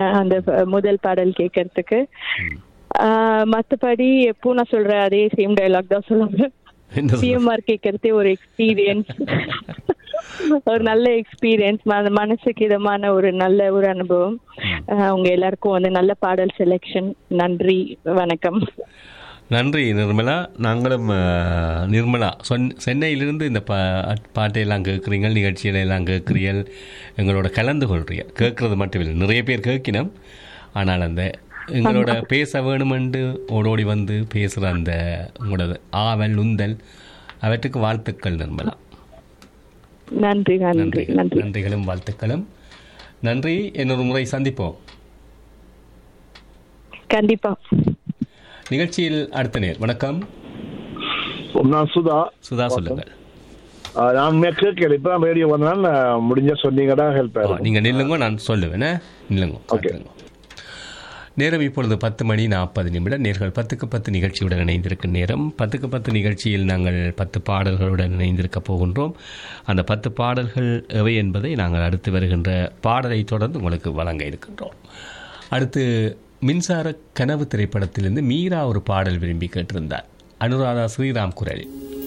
அஹ், அந்த ப- முதல் பாடல் கேட்கறதுக்கு ஆஹ், மத்தபடி எப்போ நான் சொல்ற அதே சேம் டயலாக் தான் சொல்லுவேன் என்ன சொல்றது? சிஎம்ஆர் கேட்கறதே ஒரு எக்ஸ்பீரியன்ஸ் ஒரு நல்ல எக்ஸ்பீரியன்ஸ் மனசுக்கு இதமான ஒரு நல்ல ஒரு அனுபவம் ஆஹ், உங்க எல்லாருக்கும் வந்து நல்ல பாடல் செலெக்ஷன் நன்றி வணக்கம் நன்றி நிர்மலா நாங்களும் அஹ், நிர்மலா சொன் சென்னையிலிருந்து இந்த பா பாட்டையெல்லாம் கேட்குறீங்க நிகழ்ச்சிகளை எல்லாம் கேட்குறீர்கள் எங்களோட கலந்து கொள்றீங்க கேட்குறது மட்டும் இல்லை நிறைய பேர் கேட்கினோம் ஆனால் அந்த எங்களோட பேச வேணுமென்று ஓடோடி வந்து பேசுகிற அந்த உங்களோட ஆவல் உந்தல் அவற்றுக்கு வாழ்த்துக்கள் நிர்மலா நன்றி நன்றி நன்றிகள் நன்றி நன்றிகளும் வாழ்த்துக்களும் நன்றி இன்னொரு முறை சந்திப்போம் கண்டிப்பா நிகழ்ச்சியில் அடுத்த நேர் வணக்கம் நான் சுதா சுதா சொல்லுங்கள் ஆஹ் நான் கேட்கல இப்போ தான் ரேடியோ வந்தனால நான் முடிஞ்ச சொன்னீங்கன்னா ஹெல்ப் ஆ, ஆகும் நீங்க நில்லுங்க நான் சொல்லுவேன் ஆ? நில்லுங்க காத்துருங்க. நேரம் இப்பொழுது பத்து மணி நாற்பது நிமிடம் நேர்கள் பத்துக்கு பத்து நிகழ்ச்சியுடன் இணைந்திருக்கும் நேரம் பத்துக்கு பத்து நிகழ்ச்சியில் நாங்கள் பத்து பாடல்களுடன் இணைந்திருக்க போகின்றோம் அந்த பத்து பாடல்கள் எவை என்பதை நாங்கள் அடுத்து வருகின்ற பாடலை தொடர்ந்து உங்களுக்கு வழங்க இருக்கின்றோம் அடுத்து மின்சார கனவு திரைப்படத்திலிருந்து மீரா ஒரு பாடல் விரும்பி கேட்டிருந்தார் அனுராதா ஸ்ரீராம் குரலில்